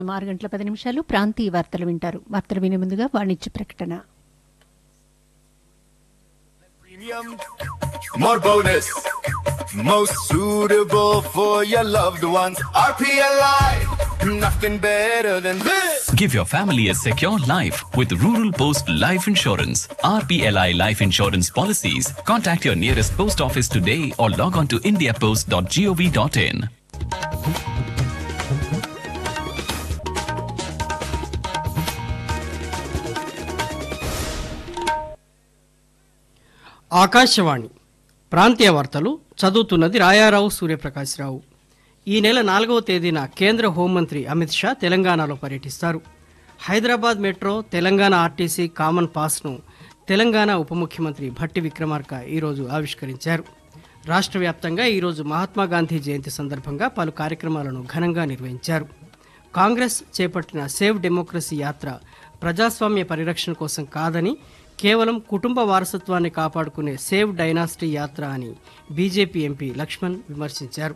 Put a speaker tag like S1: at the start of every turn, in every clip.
S1: ఆరు గంటల పది నిమిషాలు ప్రాంతీయ వార్తలు వింటారు వార్తలు వినే ముందుగా వాణిజ్య ప్రకటన
S2: Premium, more bonus, most suitable for your loved ones. RPLI, nothing better than this.
S3: Give your family a secure life with Rural Post Life Insurance. RPLI Life Insurance Policies. Contact your nearest post office today or log on to indiapost.gov.in.
S4: Akashvani ప్రాంతీయ వార్తలు చదువుతున్నది రాయారావు సూర్యప్రకాశ్రావు ఈ నెల నాలుగవ తేదీన కేంద్ర హోంమంత్రి అమిత్ షా తెలంగాణలో పర్యటిస్తారు Hyderabad metro Telangana RTC common పాస్ను తెలంగాణ ఉప ముఖ్యమంత్రి భట్టి విక్రమార్క ఈరోజు ఆవిష్కరించారు రాష్ట్ర వ్యాప్తంగా ఈరోజు మహాత్మా గాంధీ జయంతి సందర్భంగా పలు కార్యక్రమాలను ఘనంగా నిర్వహించారు కాంగ్రెస్ చేపట్టిన సేవ్ డెమోక్రసీ యాత్ర ప్రజాస్వామ్య పరిరక్షణ కోసం కాదని కేవలం కుటుంబ వారసత్వాన్ని కాపాడుకునే సేవ్ డైనాసిటీ యాత్ర అని బీజేపీ ఎంపీ లక్ష్మణ్ విమర్శించారు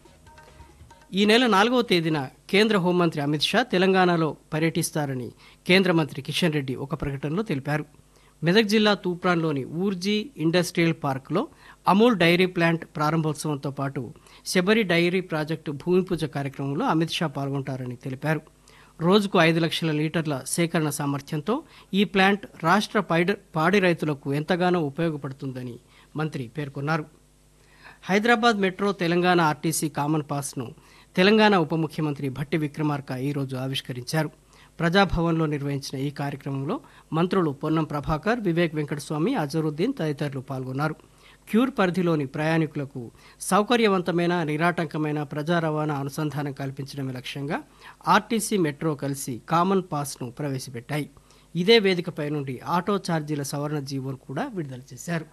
S4: ఈ నెల నాలుగవ తేదీన కేంద్ర హోంమంత్రి అమిత్ షా తెలంగాణలో పర్యటిస్తారని కేంద్ర మంత్రి కిషన్ రెడ్డి ఒక ప్రకటనలో తెలిపారు మెదక్ జిల్లా తూప్రాన్లోని ఊర్జీ ఇండస్ట్రియల్ పార్క్లో అమూల్ డైరీ ప్లాంట్ ప్రారంభోత్సవంతో పాటు శబరి డైరీ ప్రాజెక్టు భూమి పూజ కార్యక్రమంలో అమిత్ షా పాల్గొంటారని తెలిపారు రోజుకు ఐదు లక్షల లీటర్ల సేకరణ సామర్థ్యంతో ఈ ప్లాంట్ రాష్ట్ర పైడ పాడి రైతులకు ఎంతగానో ఉపయోగపడుతుందని మంత్రి పేర్కొన్నారు Hyderabad metro Telangana RTC common పాస్ను తెలంగాణ ఉప ముఖ్యమంత్రి భట్టి విక్రమార్క ఈరోజు ఆవిష్కరించారు ప్రజాభవన్లో నిర్వహించిన ఈ కార్యక్రమంలో మంత్రులు పొన్నం ప్రభాకర్ వివేక్ వెంకటస్వామి అజరుద్దీన్ తదితరులు పాల్గొన్నారు క్యూర్ పరిధిలోని ప్రయాణికులకు సౌకర్యవంతమైన నిరాటంకమైన ప్రజా రవాణా అనుసంధానం కల్పించడమే లక్ష్యంగా ఆర్టీసీ మెట్రో కలిసి కామన్ పాస్ను ప్రవేశపెట్టాయి ఇదే వేదికపై నుండి ఆటో ఛార్జీల సవరణ జీవోను కూడా విడుదల చేశారు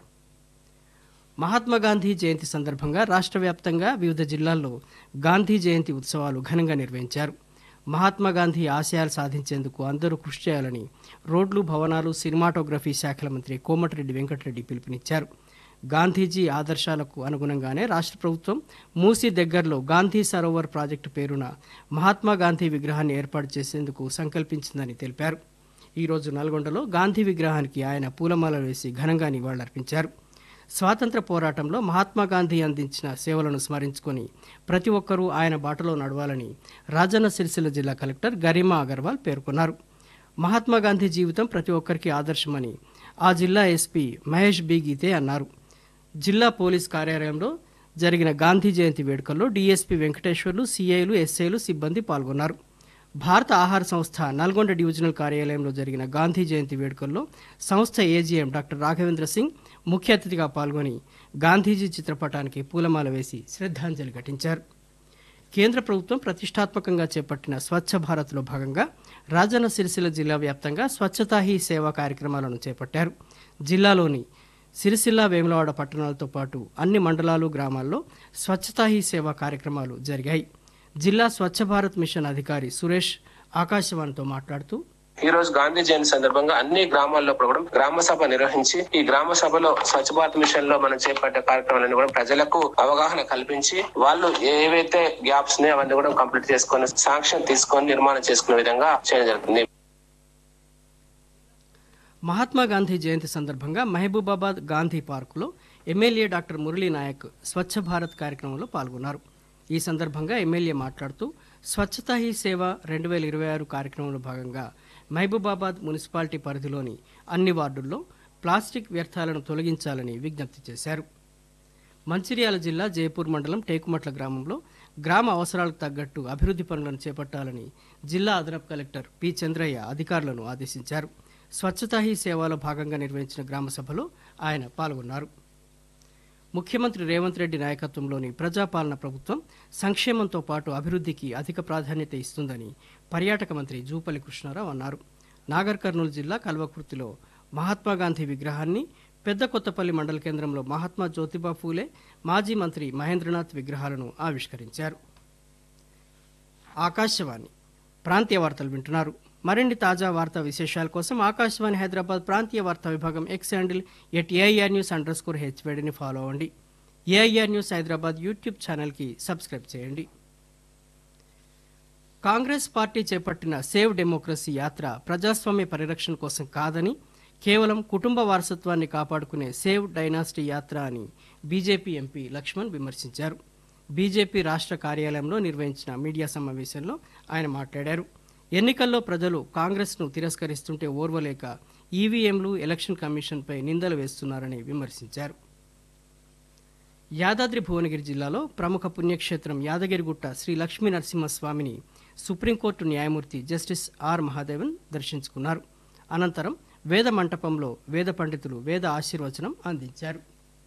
S4: మహాత్మా గాంధీ జయంతి సందర్భంగా రాష్ట్ర వ్యాప్తంగా వివిధ జిల్లాల్లో గాంధీ జయంతి ఉత్సవాలు ఘనంగా నిర్వహించారు మహాత్మా గాంధీ ఆశయాలు సాధించేందుకు అందరూ కృషి చేయాలని రోడ్లు భవనాలు సినిమాటోగ్రఫీ శాఖల మంత్రి కోమటిరెడ్డి వెంకటరెడ్డి పిలుపునిచ్చారు గాంధీజీ ఆదర్శాలకు అనుగుణంగానే రాష్ట్ర ప్రభుత్వం మూసీ దగ్గరలో గాంధీ సరోవర్ ప్రాజెక్టు పేరున మహాత్మా గాంధీ విగ్రహాన్ని ఏర్పాటు చేసేందుకు సంకల్పించిందని తెలిపారు ఈరోజు నల్గొండలో గాంధీ విగ్రహానికి ఆయన పూలమాల వేసి ఘనంగా నివాళులర్పించారు స్వాతంత్ర పోరాటంలో మహాత్మా గాంధీ అందించిన సేవలను స్మరించుకొని ప్రతి ఒక్కరూ ఆయన బాటలో నడవాలని రాజన్న సిరిసిల్ల జిల్లా కలెక్టర్ గరిమా అగర్వాల్ పేర్కొన్నారు మహాత్మా గాంధీ జీవితం ప్రతి ఒక్కరికి ఆదర్శమని ఆ జిల్లా ఎస్పీ మహేష్ బి గీతే అన్నారు జిల్లా పోలీస్ కార్యాలయంలో జరిగిన గాంధీ జయంతి వేడుకల్లో డీఎస్పీ వెంకటేశ్వర్లు సిఐలు ఎస్ఐలు సిబ్బంది పాల్గొన్నారు భారత ఆహార సంస్థ నల్గొండ డివిజనల్ కార్యాలయంలో జరిగిన గాంధీ జయంతి వేడుకల్లో సంస్థ ఏజీఎం డాక్టర్ రాఘవేంద్ర సింగ్ ముఖ్య అతిథిగా పాల్గొని గాంధీజీ చిత్రపటానికి పూలమాల వేసి శ్రద్ధాంజలి ఘటించారు కేంద్ర ప్రభుత్వం ప్రతిష్టాత్మకంగా చేపట్టిన స్వచ్ఛ భారత్లో భాగంగా రాజన్న సిరిసిల్ల జిల్లా వ్యాప్తంగా స్వచ్ఛతా హీ సేవా కార్యక్రమాలను చేపట్టారు జిల్లాలోని సిరిసిల్ల వేములవాడ పట్టణాలతో పాటు అన్ని మండలాలు గ్రామాల్లో స్వచ్ఛతా హీ సేవా కార్యక్రమాలు జరిగాయి జిల్లా స్వచ్ఛ భారత్ మిషన్ అధికారి సురేష్ ఆకాశవాణితో మాట్లాడుతూ
S5: ఈ రోజు గాంధీ జయంతి సందర్భంగా అన్ని గ్రామాల్లో కూడా గ్రామ సభ నిర్వహించి ఈ గ్రామ సభలో స్వచ్ఛ భారత్ మిషన్ లో మనం చేపట్టే కార్యక్రమాలన్నీ కూడా ప్రజలకు అవగాహన కల్పించి వాళ్ళు ఏవైతే గ్యాప్స్ ఉన్నాయో అవన్నీ కూడా కంప్లీట్ చేసుకొని శాంక్షన్ తీసుకొని నిర్మాణం చేసుకునే విధంగా చేయడం జరుగుతుంది
S4: మహాత్మా గాంధీ జయంతి సందర్భంగా మహబూబాబాద్ గాంధీ పార్కులో ఎమ్మెల్యే డాక్టర్ మురళీ నాయక్ స్వచ్ఛ భారత్ కార్యక్రమంలో పాల్గొన్నారు ఈ సందర్భంగా ఎమ్మెల్యే మాట్లాడుతూ స్వచ్ఛతా హీ సేవ రెండు వేల ఇరవై ఆరు కార్యక్రమంలో భాగంగా మహబూబాబాద్ మున్సిపాలిటీ పరిధిలోని అన్ని వార్డుల్లో ప్లాస్టిక్ వ్యర్థాలను తొలగించాలని విజ్ఞప్తి చేశారు మంచిర్యాల జిల్లా జయపూర్ మండలం టేకుమట్ల గ్రామంలో గ్రామ అవసరాలకు తగ్గట్టు అభివృద్ధి పనులను చేపట్టాలని జిల్లా అదనపు కలెక్టర్ పి చంద్రయ్య అధికారులను ఆదేశించారు స్వచ్ఛతా హీ సేవలో భాగంగా నిర్వహించిన గ్రామ సభలో ఆయన పాల్గొన్నారు ముఖ్యమంత్రి రేవంత్ రెడ్డి నాయకత్వంలోని ప్రజాపాలన ప్రభుత్వం సంక్షేమంతో పాటు అభివృద్ధికి అధిక ప్రాధాన్యత ఇస్తుందని పర్యాటక మంత్రి జూపల్లి కృష్ణారావు అన్నారు నాగర్ కర్నూలు జిల్లా కల్వకుర్తిలో మహాత్మా గాంధీ విగ్రహాన్ని పెద్ద కొత్తపల్లి మండల కేంద్రంలో మహాత్మా జ్యోతిబా ఫూలే మాజీ మంత్రి మహేంద్రనాథ్ విగ్రహాలను ఆవిష్కరించారు ఆకాశవాణి ప్రాంతీయ వార్తలు వింటున్నారు మరిన్ని తాజా వార్తా విశేషాల కోసం ఆకాశవాణి హైదరాబాద్ ప్రాంతీయ వార్తా విభాగం X handle at AIR news underscore హెచ్వేడిని ఫాలో అవ్వండి ఏఐఆర్ న్యూస్ హైదరాబాద్ యూట్యూబ్ ఛానల్కి సబ్స్క్రైబ్ చేయండి కాంగ్రెస్ పార్టీ చేపట్టిన సేవ్ డెమోక్రసీ యాత్ర ప్రజాస్వామ్య పరిరక్షణ కోసం కాదని కేవలం కుటుంబ వారసత్వాన్ని కాపాడుకునే సేవ్ డైనాసిటీ యాత్ర అని బీజేపీ ఎంపీ లక్ష్మణ్ విమర్శించారు బీజేపీ రాష్ట్ర కార్యాలయంలో నిర్వహించిన మీడియా సమావేశంలో ఆయన మాట్లాడారు ఎన్నికల్లో ప్రజలు కాంగ్రెస్ను తిరస్కరిస్తుంటే ఓర్వలేక ఈవీఎంలు ఎలక్షన్ కమిషన్పై నిందలు వేస్తున్నారని విమర్శించారు యాదాద్రి భువనగిరి జిల్లాలో ప్రముఖ పుణ్యక్షేత్రం యాదగిరిగుట్ట శ్రీ లక్ష్మీ నరసింహస్వామిని సుప్రీంకోర్టు న్యాయమూర్తి జస్టిస్ ఆర్ మహాదేవన్ దర్శించుకున్నారు అనంతరం వేద మంటపంలో వేద పండితులు వేద ఆశీర్వచనం అందించారు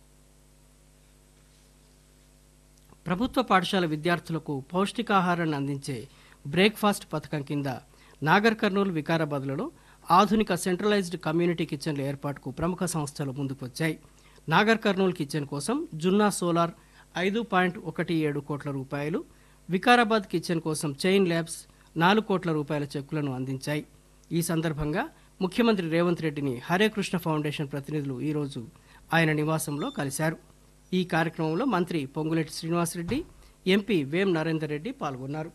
S4: ప్రభుత్వ పాఠశాల విద్యార్థులకు పౌష్టికాహారాన్ని అందించే బ్రేక్ఫాస్ట్ పథకం కింద నాగర్ కర్నూలు వికారాబాద్లలో ఆధునిక సెంట్రలైజ్డ్ కమ్యూనిటీ కిచెన్ల ఏర్పాటుకు ప్రముఖ సంస్థలు ముందుకొచ్చాయి నాగర్ కర్నూలు కిచెన్ కోసం జున్నా సోలార్ ఐదు పాయింట్ ఒకటి ఏడు కోట్ల రూపాయలు వికారాబాద్ కిచెన్ కోసం చైన్ ల్యాబ్స్ నాలుగు కోట్ల రూపాయల చెక్కులను అందించాయి ఈ సందర్భంగా ముఖ్యమంత్రి రేవంత్ రెడ్డిని హరే కృష్ణ ఫౌండేషన్ ప్రతినిధులు ఈరోజు ఆయన నివాసంలో కలిశారు ఈ కార్యక్రమంలో మంత్రి పొంగులేటి శ్రీనివాసరెడ్డి ఎంపీ వేం నరేందర్ రెడ్డి పాల్గొన్నారు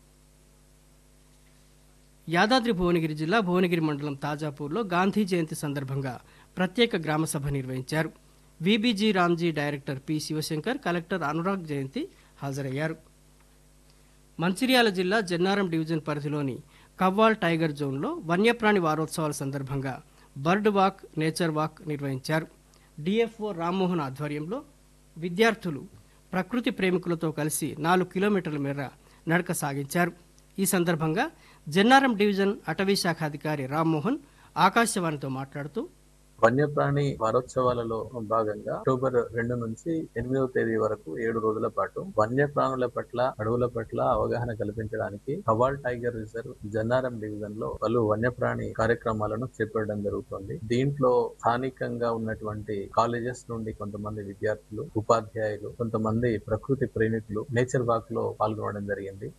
S4: యాదాద్రి భువనగిరి జిల్లా భువనగిరి మండలం తాజాపూర్లో గాంధీ జయంతి సందర్భంగా ప్రత్యేక గ్రామ సభ నిర్వహించారు VBG Ramji director P Shivashankar collector Anurag Jayanti హాజరయ్యారు మంచిర్యాల జిల్లా జన్నారం డివిజన్ పరిధిలోని కవ్వాల్ టైగర్ జోన్లో వన్యప్రాణి వారోత్సవాల సందర్భంగా బర్డ్ వాక్ నేచర్ వాక్ నిర్వహించారు డిఎఫ్ఓ రామ్మోహన్ ఆధ్వర్యంలో విద్యార్థులు ప్రకృతి ప్రేమికులతో కలిసి నాలుగు కిలోమీటర్ల మేర నడక సాగించారు ఈ సందర్భంగా జన్నారం డివిజన్ అటవీ శాఖ అధికారి రామ్మోహన్ ఆకాశవాణితో మాట్లాడుతూ
S6: వన్యప్రాణి వారోత్సవాలలో భాగంగా అక్టోబర్ రెండు నుంచి ఎనిమిదవ తేదీ వరకు ఏడు రోజుల పాటు వన్యప్రాణుల పట్ల అడవుల పట్ల అవగాహన కల్పించడానికి Kawal tiger reserve Jannaram division లో పలు వన్యప్రాణి కార్యక్రమాలను చేపట్టడం జరుగుతుంది దీంట్లో స్థానికంగా ఉన్నటువంటి కాలేజెస్ నుండి కొంతమంది విద్యార్థులు ఉపాధ్యాయులు కొంతమంది ప్రకృతి ప్రేమికులు నేచర్ వాక్ లో పాల్గొనడం జరిగింది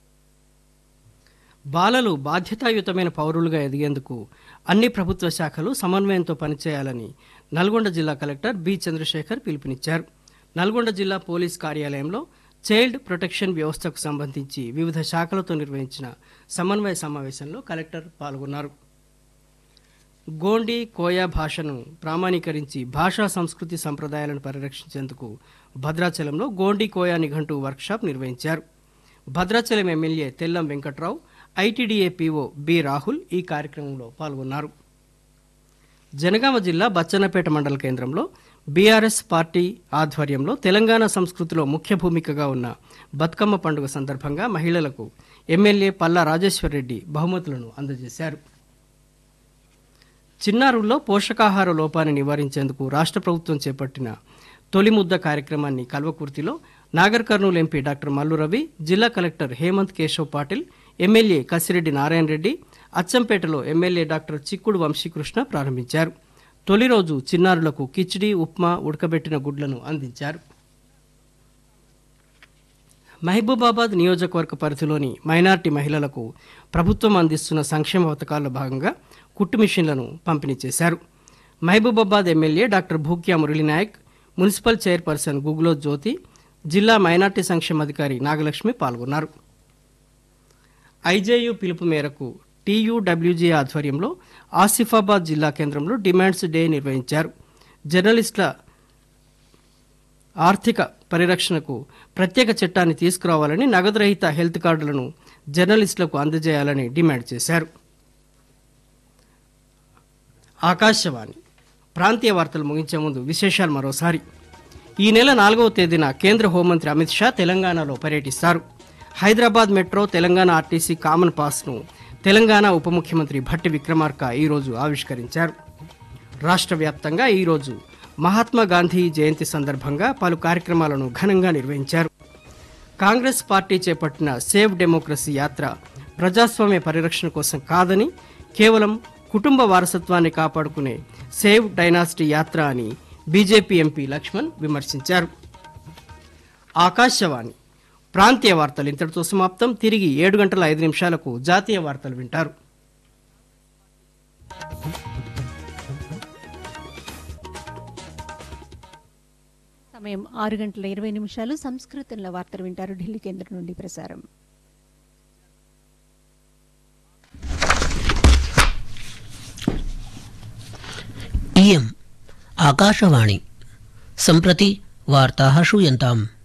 S4: బాలలు బాధ్యతాయుతమైన పౌరులుగా ఎదిగేందుకు అన్ని ప్రభుత్వ శాఖలు సమన్వయంతో పనిచేయాలని నల్గొండ జిల్లా కలెక్టర్ బి చంద్రశేఖర్ పిలుపునిచ్చారు నల్గొండ జిల్లా పోలీస్ కార్యాలయంలో చైల్డ్ ప్రొటెక్షన్ వ్యవస్థకు సంబంధించి వివిధ శాఖలతో నిర్వహించిన సమన్వయ సమావేశంలో కలెక్టర్ పాల్గొన్నారు గోండి కోయా భాషను ప్రామాణీకరించి భాషా సంస్కృతి సంప్రదాయాలను పరిరక్షించేందుకు భద్రాచలంలో గోండి కోయా నిఘంటు వర్క్షాప్ నిర్వహించారు Bhadrachalam MLA Tellam Venkatrao ITDA PO B Rahul ఈ కార్యక్రమంలో పాల్గొన్నారు జనగామ జిల్లా బచ్చన్నపేట మండల కేంద్రంలో బీఆర్ఎస్ పార్టీ ఆధ్వర్యంలో తెలంగాణ సంస్కృతిలో ముఖ్య భూమికగా ఉన్న బతుకమ్మ పండుగ సందర్భంగా మహిళలకు ఎమ్మెల్యే పల్లా రాజేశ్వర్ రెడ్డి బహుమతులను అందజేశారు చిన్నారుల్లో పోషకాహార లోపాన్ని నివారించేందుకు రాష్ట్ర ప్రభుత్వం చేపట్టిన తొలి ముద్ద కార్యక్రమాన్ని కల్వకుర్తిలో నాగర్ కర్నూలు ఎంపీ డాక్టర్ మల్లు రవి జిల్లా కలెక్టర్ హేమంత్ కేశవ్ పాటిల్ ఎమ్మెల్యే కసిరెడ్డి నారాయణ రెడ్డి అచ్చంపేటలో ఎమ్మెల్యే డాక్టర్ చిక్కుడు వంశీకృష్ణ ప్రారంభించారు తొలి రోజు చిన్నారులకు కిచిడి ఉప్మా ఉడకబెట్టిన గుడ్లను అందించారు మహబూబాబాద్ నియోజకవర్గ పరిధిలోని మైనార్టీ మహిళలకు ప్రభుత్వం అందిస్తున్న సంక్షేమ పథకాల్లో భాగంగా కుట్టు మిషన్లను పంపిణీ చేశారు Mahabubabad MLA doctor Bhukya Muralinayak municipal chairperson Guglo Jyothi జిల్లా మైనార్టీ సంక్షేమాధికారి నాగలక్ష్మి పాల్గొన్నారు ఐజేయు పిలుపు మేరకు టీయూడబ్ల్యూజీ ఆధ్వర్యంలో ఆసిఫాబాద్ జిల్లా కేంద్రంలో డిమాండ్స్ డే నిర్వహించారు జర్నలిస్టుల ఆర్థిక పరిరక్షణకు ప్రత్యేక చట్టాన్ని తీసుకురావాలని నగదురహిత హెల్త్ కార్డులను జర్నలిస్టులకు అందజేయాలని డిమాండ్ చేశారు ఆకాశవాణి ప్రాంతీయ వార్తలు ముగించే ముందు విశేషాలు మరోసారి ఈ నెల నాలుగవ తేదీన కేంద్ర హోంమంత్రి అమిత్ షా తెలంగాణలో పర్యటిస్తారు Hyderabad metro Telangana RTC common పాస్ను తెలంగాణ ఉప ముఖ్యమంత్రి భట్టి విక్రమార్క ఈరోజు ఆవిష్కరించారు రాష్ట్ర వ్యాప్తంగా ఈరోజు మహాత్మా గాంధీ జయంతి సందర్భంగా పలు కార్యక్రమాలను ఘనంగా నిర్వహించారు కాంగ్రెస్ పార్టీ చేపట్టిన సేవ్ డెమోక్రసీ యాత్ర ప్రజాస్వామ్య పరిరక్షణ కోసం కాదని కేవలం కుటుంబ వారసత్వాన్ని కాపాడుకునే సేవ్ డైనాసిటీ యాత్ర అని బీజేపీ ఎంపీ లక్ష్మణ్ విమర్శించారు ఆకాశవాణి ప్రాంతీయ వార్తలు ఇంతటితో సమాప్తం తిరిగి ఏడు గంటల ఐదు నిమిషాలకు జాతీయ వార్తలు వింటారు
S1: సమయం ఆరు గంటల ఇరవై నిమిషాలు సంస్కృతంలో వార్తలు వింటారు ఢిల్లీ కేంద్రం నుండి ప్రసారం
S7: इयम् आकाशवाणी सम्प्रति वार्ताः श्रूयन्ताम्